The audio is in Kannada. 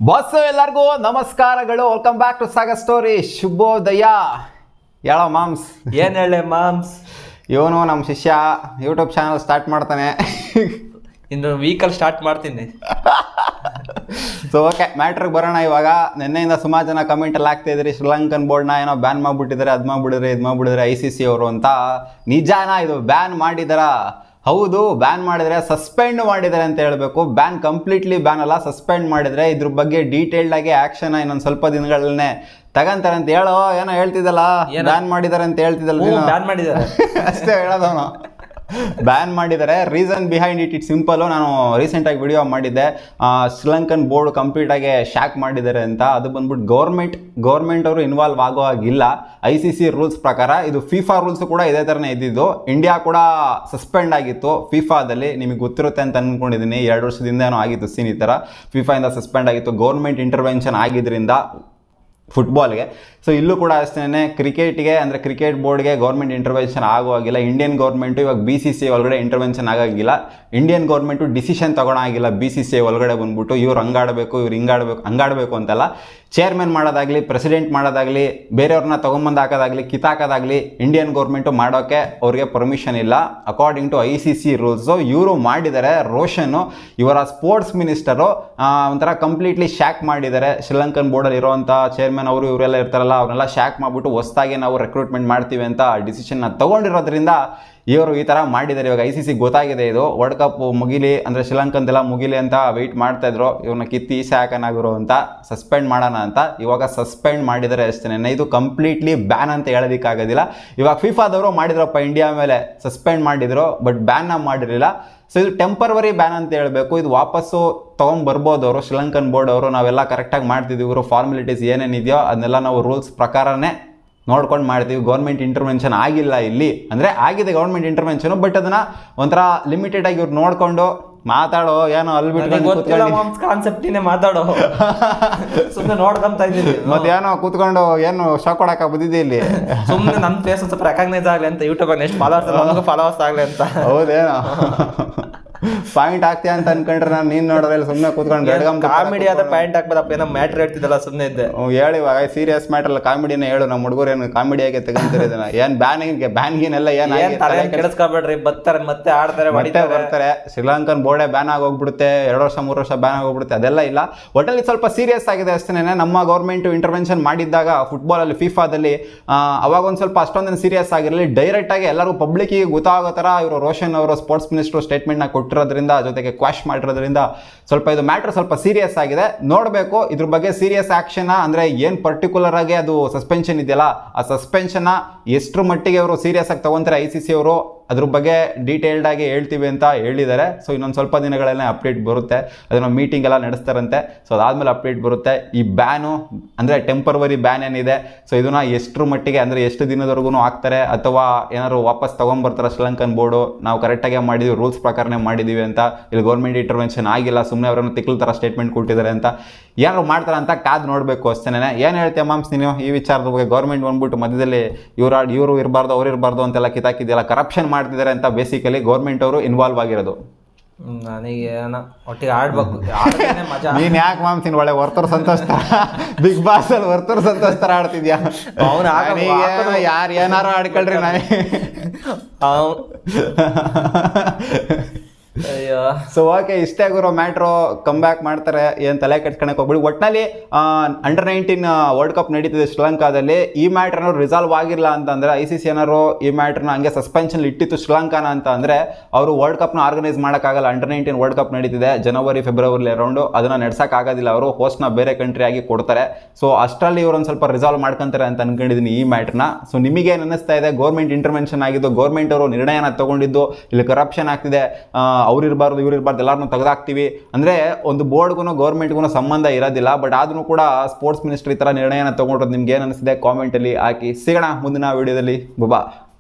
ಬಾಸ್ ಎಲ್ಲರಿಗೂ ನಮಸ್ಕಾರಗಳು welcome back to saga story ಶುಭೋದಯ ಹೇಳೋ ಮಾಮ್ಸ್ ಏನ್ ಹೇಳಿ ಮಾಮ್ಸ್ ಇವನು ನಮ್ಮ ಶಿಷ್ಯ ಯೂಟ್ಯೂಬ್ ಚಾನಲ್ ಸ್ಟಾರ್ಟ್ ಮಾಡ್ತಾನೆ ಇನ್ನು ವೀಕಲ್ ಸ್ಟಾರ್ಟ್ ಮಾಡ್ತೀನಿ ಸೊ ಓಕೆ ಮ್ಯಾಟ್ರಿಗೆ ಬರೋಣ ಇವಾಗ ನಿನ್ನೆಯಿಂದ ಸುಮಾರು ಜನ ಕಮೆಂಟ್ ಎಲ್ಲ ಆಗ್ತಾ ಇದ್ರಿ ಶ್ರೀಲಂಕನ್ ಬೋರ್ಡ್ನ ಏನೋ ಬ್ಯಾನ್ ಮಾಡ್ಬಿಟ್ಟಿದ್ದಾರೆ ಅದು ಮಾಡ್ಬಿಡಿದ್ರೆ ಇದು ಮಾಡ್ಬಿಡಿದ್ರೆ ಐ ಸಿ ಸಿ ಅವರು ಅಂತ ನಿಜಾನ ಇದು ಬ್ಯಾನ್ ಮಾಡಿದಾರ ಹೌದು ಬ್ಯಾನ್ ಮಾಡಿದರೆ ಸಸ್ಪೆಂಡ್ ಮಾಡಿದ್ದಾರೆ ಅಂತ ಹೇಳಬೇಕು ಬ್ಯಾನ್ ಕಂಪ್ಲೀಟ್ಲಿ ಬ್ಯಾನ್ ಅಲ್ಲ ಸಸ್ಪೆಂಡ್ ಮಾಡಿದರೆ ಇದ್ರ ಬಗ್ಗೆ ಡೀಟೇಲ್ಡ್ ಆಗಿ ಆಕ್ಷನ್ ಇನ್ನೊಂದು ಸ್ವಲ್ಪ ದಿನಗಳನ್ನೇ ತಗಂತಾರೆ ಅಂತ ಹೇಳೋ ಏನೋ ಹೇಳ್ತಿದ್ದಲ್ಲ ಏನೋ? ಬ್ಯಾನ್ ಮಾಡಿದ್ದಾರೆ ಅಂತ ಹೇಳ್ತಿದ್ದಲ್ಲ ನೀನು? ಬ್ಯಾನ್ ಮಾಡಿದ್ದಾರೆ ಅಷ್ಟೇ ಹೇಳೋದವನು ಬ್ಯಾನ್ ಮಾಡಿದ್ದಾರೆ reason behind it it simple ನಾನು ರೀಸೆಂಟಾಗಿ ವಿಡಿಯೋ ಮಾಡಿದ್ದೆ ಆ, ಶ್ರೀಲಂಕನ್ ಬೋರ್ಡ್ ಕಂಪ್ಲೀಟಾಗಿ ಶಾಕ್ ಮಾಡಿದ್ದಾರೆ ಅಂತ ಅದು ಬಂದ್ಬಿಟ್ಟು ಗೌರ್ಮೆಂಟ್ ಗೌರ್ಮೆಂಟ್ ಅವರು ಇನ್ವಾಲ್ವ್ ಆಗೋ ಹಾಗಿಲ್ಲ ಐ ಸಿ ಸಿ ರೂಲ್ಸ್ ಪ್ರಕಾರ ಇದು ಫಿಫಾ ರೂಲ್ಸ್ ಕೂಡ ಇದೇ ಥರನೇ ಇದ್ದಿದ್ದು ಇಂಡಿಯಾ ಕೂಡ ಸಸ್ಪೆಂಡ್ ಆಗಿತ್ತು ಫಿಫಾದಲ್ಲಿ ನಿಮಗೆ ಗೊತ್ತಿರುತ್ತೆ ಅಂತ ಅನ್ಕೊಂಡಿದ್ದೀನಿ ಎರಡು ವರ್ಷದಿಂದ ಏನೋ ಆಗಿತ್ತು ಸೀನ್ ಈ ಥರ ಫಿಫಾಯಿಂದ ಸಸ್ಪೆಂಡ್ ಆಗಿತ್ತು ಗೌರ್ಮೆಂಟ್ ಇಂಟರ್ವೆನ್ಷನ್ ಆಗಿದ್ರಿಂದ ಫುಟ್ಬಾಲ್ಗೆ ಸೊ ಇಲ್ಲೂ ಕೂಡ ಅಷ್ಟೇ ಕ್ರಿಕೆಟ್ಗೆ ಅಂದರೆ ಕ್ರಿಕೆಟ್ ಬೋರ್ಡ್ಗೆ ಗೌರ್ಮೆಂಟ್ ಇಂಟರ್ವೆನ್ಷನ್ ಆಗೋಗಿಲ್ಲ ಇಂಡಿಯನ್ ಗೌರ್ಮೆಂಟು ಇವಾಗ ಬಿ ಸಿ ಸಿ ಒಳಗಡೆ ಇಂಟರ್ವೆನ್ಷನ್ ಆಗೋಗಿಲ್ಲ ಇಂಡಿಯನ್ ಗೌರ್ಮೆಂಟು ಡಿಸಿಷನ್ ತಗೊಳಾಗಿಲ್ಲ ಬಿ ಸಿ ಸಿ ಒಳಗಡೆ ಬಂದ್ಬಿಟ್ಟು ಇವ್ರು ಹಂಗಾಡಬೇಕು ಇವ್ರು ಹಿಂಗಾಡಬೇಕು ಹಂಗಾಡಬೇಕು ಅಂತಲ್ಲ ಚೇರ್ಮನ್ ಮಾಡೋದಾಗಲಿ ಪ್ರೆಸಿಡೆಂಟ್ ಮಾಡೋದಾಗಲಿ ಬೇರೆಯವ್ರನ್ನ ತೊಗೊಂಬಂದು ಹಾಕೋದಾಗಲಿ ಕಿತ್ತಾಕೋದಾಗಲಿ ಇಂಡಿಯನ್ ಗೌರ್ಮೆಂಟು ಮಾಡೋಕ್ಕೆ ಅವ್ರಿಗೆ ಪರ್ಮಿಷನ್ ಇಲ್ಲ according to I C C rules ಇವರು ಮಾಡಿದ್ದಾರೆ ರೋಷನ್ನು ಇವರ ಸ್ಪೋರ್ಟ್ಸ್ ಮಿನಿಸ್ಟರು ಒಂಥರ ಕಂಪ್ಲೀಟ್ಲಿ ಶಾಕ್ ಮಾಡಿದ್ದಾರೆ ಶ್ರೀಲಂಕನ್ ಬೋರ್ಡಲ್ಲಿ ಇರೋವಂಥ ಚೇರ್ಮನ್ ಅವರು ಇವರೆಲ್ಲ ಇರ್ತಾರಲ್ಲ ಅವ್ರನ್ನೆಲ್ಲ ಶಾಕ್ ಮಾಡಿಬಿಟ್ಟು ಹೊಸ್ದಾಗಿ ನಾವು ರೆಕ್ರೂಟ್ಮೆಂಟ್ ಮಾಡ್ತೀವಿ ಅಂತ ಡಿಸಿಷನ್ನ ತಗೊಂಡಿರೋದ್ರಿಂದ ಇವರು ಈ ಥರ ಮಾಡಿದ್ದಾರೆ ಇವಾಗ ಐ ಸಿ ಸಿ ಗೊತ್ತಾಗಿದೆ ಇದು ವರ್ಲ್ಡ್ ಕಪ್ ಮುಗಿಲಿ ಅಂದರೆ ಶ್ರೀಲಂಕನ್ದೆಲ್ಲ ಮುಗಿಲಿ ಅಂತ ವೆಯ್ಟ್ ಮಾಡ್ತಾ ಇದ್ರು ಇವ್ರನ್ನ ಕಿತ್ತಿ ಈಸೆ ಹಾಕನಾಗಿರೋ ಅಂತ ಸಸ್ಪೆಂಡ್ ಮಾಡೋಣ ಅಂತ ಇವಾಗ ಸಸ್ಪೆಂಡ್ ಮಾಡಿದರೆ ಅಷ್ಟೇ ಇದು ಕಂಪ್ಲೀಟ್ಲಿ ಬ್ಯಾನ್ ಅಂತ ಹೇಳೋದಕ್ಕಾಗೋದಿಲ್ಲ ಇವಾಗ ಫಿಫಾದವರು ಮಾಡಿದ್ರಪ್ಪ ಇಂಡಿಯಾ ಮೇಲೆ ಸಸ್ಪೆಂಡ್ ಮಾಡಿದ್ರು ಬಟ್ ಬ್ಯಾನ್ನ ಮಾಡಿರಲಿಲ್ಲ ಸೊ ಇದು ಟೆಂಪರವರಿ ಬ್ಯಾನ್ ಅಂತ ಹೇಳಬೇಕು ಇದು ವಾಪಸ್ಸು ತೊಗೊಂಬರ್ಬೋದು ಅವರು ಶ್ರೀಲಂಕನ್ ಬೋರ್ಡ್ ಅವರು ನಾವೆಲ್ಲ ಕರೆಕ್ಟಾಗಿ ಮಾಡ್ತಿದ್ದೀವಿ ಇವರು ಫಾರ್ಮಾಲಿಟೀಸ್ ಏನೇನಿದೆಯೋ ಅದನ್ನೆಲ್ಲ ನಾವು ರೂಲ್ಸ್ ಪ್ರಕಾರನೇ ನೋಡ್ಕೊಂಡು ಮಾಡ್ತೀವಿ ಗೌರ್ಮೆಂಟ್ ಇಂಟರ್ವೆನ್ಷನ್ ಆಗಿಲ್ಲ ಇಲ್ಲಿ ಅಂದರೆ ಆಗಿದೆ ಗೌರ್ಮೆಂಟ್ ಇಂಟರ್ವೆನ್ಷನು ಬಟ್ ಅದನ್ನು ಒಂಥರ ಲಿಮಿಟೆಡ್ ಆಗಿ ಇವ್ರು ನೋಡಿಕೊಂಡು ಮಾತಾಡೋ ಏನೋ ಅಲ್ಲಿ ನನಗೆ ಬಿಟ್ಟು ಗೊತ್ತಿಲ್ಲ ಮಾಮ್ಸ್ ಕಾನ್ಸೆಪ್ಟ್ ನೀನೆ ಮಾತಾಡೋ ಸುಮ್ನೆ ನೋಡ್ಕೊಂತ ಇದ್ದೀನಿ ಮತ್ತೆ ಏನೋ ಕೂತ್ಕೊಂಡು ಏನು ಶಾಕ್ ಕೊಡಕ್ಕೆ ಬಂದಿದ್ದೆ ಇಲ್ಲಿ ಸುಮ್ನೆ ನನ್ನ ಫೇಸ್ ಸ್ವಲ್ಪ ರೆಕಗ್ನೈಸ್ ಆಗ್ಲಿ ಅಂತ ಯೂಟ್ಯೂಬ್ ನೆಕ್ಸ್ಟ್ ಫಾಲೋವರ್ಸ್ ನಮಗೂ ಫಾಲೋವರ್ಸ್ ಆಗ್ಲಿ ಅಂತ ಹೌದೇನೋ ಪಾಯಿಂಟ್ ಆಗ್ತೀಯ ಅಂತ ಅನ್ಕೊಂಡ್ರೆ ನಾನು ನೀನು ನೋಡಿದ್ರೆ ಸುಮ್ಮನೆ ಕೂತ್ಕೊಂಡು ಬೆಳಗಮ್ ಕಾಮಿಡಿ ಆದ ಪ್ಯಾಂಟ್ ಹಾಕ್ಬೋದಪ್ಪ ಏನೋ ಮ್ಯಾಟ್ರ್ ಹೇಳ್ತಿದ್ದಲ್ಲ ಸುಮ್ನೆ ಇದ್ದೆ ಹೇಳಿ ಇವಾಗ ಸೀರಿಯಸ್ ಮ್ಯಾಟರ್ ಅಲ್ಲ ಕಾಮಿಡಿನೇ ಹೇಳು ನಮ್ಮ ಹುಡುಗರು ಏನು ಕಾಮಿಡಿಯಾಗೆ ತೆಗಂತಾರೆ ಇದನ್ನ ಏನ್ ಬ್ಯಾನಿಗೆ ಬ್ಯಾನ್ಗಿನೆಲ್ಲ ಏನ್ ಏನ್ ತಲೆ ಕೆಡಿಸ್ಕೊಬೇಡ್ರಿ ಬರ್ತಾರೆ ಮತ್ತೆ ಆಡ್ತಾರೆ ಮತ್ತೆ ಹೊಡಿತಾರೆ ಬರ್ತಾರೆ ಶ್ರೀಲಂಕನ್ ಬೋರ್ಡೆ ಬ್ಯಾನ್ ಆಗೋಗ್ಬಿಡುತ್ತೆ ಎರಡು ವರ್ಷ ಮೂರು ವರ್ಷ ಬ್ಯಾನ್ ಆಗೋಗ್ಬಿಡುತ್ತೆ ಅದೆಲ್ಲ ಇಲ್ಲ ಒಟ್ಟಲ್ಲಿ ಸ್ವಲ್ಪ ಸೀರಿಯಸ್ ಆಗಿದೆ ಅಷ್ಟೇ ನಮ್ಮ ಗೌರ್ಮೆಂಟ್ ಇಂಟರ್ವೆನ್ಷನ್ ಮಾಡಿದ್ದಾಗ ಫುಟ್ಬಾಲಲ್ಲಿ ಫಿಫಾದಲ್ಲಿ ಅವಾಗ ಒಂದು ಸ್ವಲ್ಪ ಅಷ್ಟೊಂದೇನು ಸೀರಿಯಸ್ ಆಗಿರಲಿ ಡೈರೆಕ್ಟ್ ಆಗಿ ಎಲ್ಲರಿಗೂ ಪಬ್ಲಿಕ್ಕಿಗೆ ಗೊತ್ತಾಗೋ ಥರ ಇವರು ರೋಷನ್ ಅವರು ಸ್ಪೋರ್ಟ್ಸ್ ಮಿನಿಸ್ಟರ್ ಸ್ಟೇಟ್ಮೆಂಟ್ನ ಕೊಟ್ಟಿರೋದ್ರಿಂದ ಜೊತೆಗೆ ಕ್ವಾಶ್ ಮಾಡಿರೋದ್ರಿಂದ ಸ್ವಲ್ಪ ಇದು ಮ್ಯಾಟ್ರ್ ಸ್ವಲ್ಪ ಸೀರಿಯಸ್ ಆಗಿದೆ ನೋಡಬೇಕು ಇದ್ರ ಬಗ್ಗೆ ಸೀರಿಯಸ್ ಆ್ಯಕ್ಷನ್ ಅಂದರೆ ಏನು ಪರ್ಟಿಕ್ಯುಲರ್ ಆಗಿ ಅದು ಸಸ್ಪೆನ್ಷನ್ ಇದೆಯಲ್ಲ ಆ ಸಸ್ಪೆನ್ಷನ್ನ ಎಷ್ಟರ ಮಟ್ಟಿಗೆ ಅವರು ಸೀರಿಯಸ್ ಆಗಿ ತಗೊಂತಾರೆ ಐ ಸಿ ಸಿ ಅವರು ಅದ್ರ ಬಗ್ಗೆ ಡೀಟೇಲ್ಡ್ ಆಗಿ ಹೇಳ್ತೀವಿ ಅಂತ ಹೇಳಿದ್ದಾರೆ ಸೊ ಇನ್ನೊಂದು ಸ್ವಲ್ಪ ದಿನಗಳಲ್ಲೇ ಅಪ್ಡೇಟ್ ಬರುತ್ತೆ ಅದನ್ನು ಮೀಟಿಂಗ್ ಎಲ್ಲ ನಡೆಸ್ತಾರಂತೆ ಸೊ ಅದಾದಮೇಲೆ ಅಪ್ಡೇಟ್ ಬರುತ್ತೆ ಈ ಬ್ಯಾನು ಅಂದರೆ ಟೆಂಪರವರಿ ಬ್ಯಾನ್ ಏನಿದೆ ಸೊ ಇದನ್ನ ಎಷ್ಟರ ಮಟ್ಟಿಗೆ ಅಂದರೆ ಎಷ್ಟು ದಿನದವರೆಗೂ ಹಾಕ್ತಾರೆ ಅಥವಾ ಏನಾದ್ರು ವಾಪಸ್ ತೊಗೊಂಬರ್ತಾರೆ ಶ್ರೀಲಂಕನ್ ಬೋರ್ಡು ನಾವು ಕರೆಕ್ಟಾಗಿ ಮಾಡಿದ್ವಿ ರೂಲ್ಸ್ ಪ್ರಕಾರನೇ ಮಾಡಿದ್ದೀವಿ ಅಂತ ಇಲ್ಲಿ ಗೌರ್ಮೆಂಟ್ ಇಂಟರ್ವೆನ್ಷನ್ ಆಗಿಲ್ಲ ಸುಮ್ಮನೆ ಅವರನ್ನು ತಿಕ್ಲ ಥರ ಸ್ಟೇಟ್ಮೆಂಟ್ ಕೊಟ್ಟಿದ್ದಾರೆ ಅಂತ ಏನಾದ್ರು ಮಾಡ್ತಾರೆ ಅಂತ ಕಾದು ನೋಡಬೇಕು ಅಷ್ಟೇ ಏನು ಹೇಳ್ತೀಯ ಮಾಮ್ಸ್ ನೀನು ಈ ವಿಚಾರದ ಬಗ್ಗೆ ಗೌರ್ಮೆಂಟ್ ಬಂದ್ಬಿಟ್ಟು ಮಧ್ಯದಲ್ಲಿ ಇವ್ರು ಇವರು ಇರಬಾರ್ದು ಅವ್ರು ಇರಬಾರ್ದು ಅಂತೆಲ್ಲ ಕಿತಾಕಿದೆಯಲ್ಲ ಕರಪ್ಷನ್ ಮಾಡ್ತಿದ್ದಾರೆ ಅಂತ ಬೇಸಿಕಲಿ ಗೌರ್ಮೆಂಟ್ ಅವರು ಇನ್ವಾಲ್ವ್ ಆಗಿರೋದು ಹ್ಮ್, ನನಗೆ ಏನೋ ಒಟ್ಟಿಗೆ ಆಡ್ಬೇಕು ಆಡ್ದೇನೆ ಮಜಾ ನೀನ್ ಯಾಕೆ ಮಾಮ್ಸ್ ನೀನ್ ಒಳ್ಳೆ ವರ್ತೂರ್ ಸಂತೋಷ ಬಿಗ್ ಬಾಸ್ ಅಲ್ಲಿ ವರ್ತೂರ್ ಸಂತೋಷ ತರ ಆಡ್ತಿದ್ಯಾ ಅವ್ನು ಆಗ- ಆಗೋದು- ಯಾರು ಏನಾರು ಆಡ್ಕೊಳ್ರಿ ನಾನೇ ಅವ್ನ್- ಅಯ್ಯೋ ಸೊ ಓಕೆ ಇಷ್ಟೇ ಗುರು ಮ್ಯಾಟ್ರು ಕಮ್ ಬ್ಯಾಕ್ ಮಾಡ್ತಾರೆ ಏನು ತಲೆ ಕೆಡ್ಸ್ಕೊಳಕ್ ಹೋಗ್ಬಿಡಿ ಒಟ್ಟಿನಲ್ಲಿ ಅಂಡರ್ ನೈನ್ಟೀನ್ ವರ್ಲ್ಡ್ ಕಪ್ ನಡೀತಿದೆ ಶ್ರೀಲಂಕಾದಲ್ಲಿ ಈ ಮ್ಯಾಟ್ರ್ ಏನಾದ್ರು ರಿಸಾಲ್ವ್ ಆಗಿಲ್ಲ ಅಂತಂದ್ರೆ ಐ ಸಿ ಸಿ ಏನಾದ್ರು ಈ ಮ್ಯಾಟ್ರನ್ನ ಹಂಗೆ ಸಸ್ಪೆನ್ಷನ್ ಇಟ್ಟಿತ್ತು ಶ್ರೀಲಂಕಾನ ಅಂತ ಅಂದ್ರೆ ಅವರು ವರ್ಲ್ಡ್ ಕಪ್ನ ಆರ್ಗನೈಸ್ ಮಾಡೋಕ್ಕಾಗಲ್ಲ ಅಂಡರ್ ನೈನ್ಟೀನ್ ವರ್ಲ್ಡ್ ಕಪ್ ನಡೀತಿದೆ ಜನವರಿ ಫೆಬ್ರವರಿ ಅರೌಂಡು ಅದನ್ನ ನಡ್ಸೋಕ್ಕಾಗೋದಿಲ್ಲ ಅವರು ಹೋಸ್ಟ್ನ ಬೇರೆ ಕಂಟ್ರಿ ಆಗಿ ಕೊಡ್ತಾರೆ ಸೊ ಅಷ್ಟರಲ್ಲಿ ಇವರು ಒಂದು ಸ್ವಲ್ಪ ರಿಸಾಲ್ವ್ ಮಾಡ್ಕೊಂತಾರೆ ಅಂತ ಅನ್ಕೊಂಡಿದ್ದೀನಿ ಈ ಮ್ಯಾಟ್ರನ್ನ ಸೊ ನಿಮಗೆ ಏನು ಅನ್ನಿಸ್ತಾ ಇದೆ ಗೌರ್ಮೆಂಟ್ ಇಂಟರ್ವೆನ್ಷನ್ ಆಗಿದ್ದು ಗೌರ್ಮೆಂಟ್ ಅವರು ನಿರ್ಣಯನ ತಗೊಂಡಿದ್ದು ಇಲ್ಲಿ ಕರಪ್ಷನ್ ಆಗ್ತಿದೆ ಅವ್ರು ಇರಬಾರ್ದು ಇವ್ರು ಇರಬಾರ್ದು ಎಲ್ಲರನ್ನೂ ತೆಗೆದಾಕ್ತೀವಿ ಅಂದರೆ ಒಂದು ಬೋರ್ಡ್ಗೂ ಗೌರ್ಮೆಂಟ್ಗೂ ಸಂಬಂಧ ಇರೋದಿಲ್ಲ ಬಟ್ ಆದ್ರೂ ಕೂಡ ಸ್ಪೋರ್ಟ್ಸ್ ಮಿನಿಸ್ಟ್ರಿ ಈ ಥರ ನಿರ್ಣಯನ ತಗೊಂಡಿರೋದು ನಿಮ್ಗೆ ಏನು ಅನಿಸಿದೆ ಕಾಮೆಂಟಲ್ಲಿ ಹಾಕಿ ಸಿಗೋಣ ಮುಂದಿನ ವಿಡಿಯೋದಲ್ಲಿ ಬುಬಾ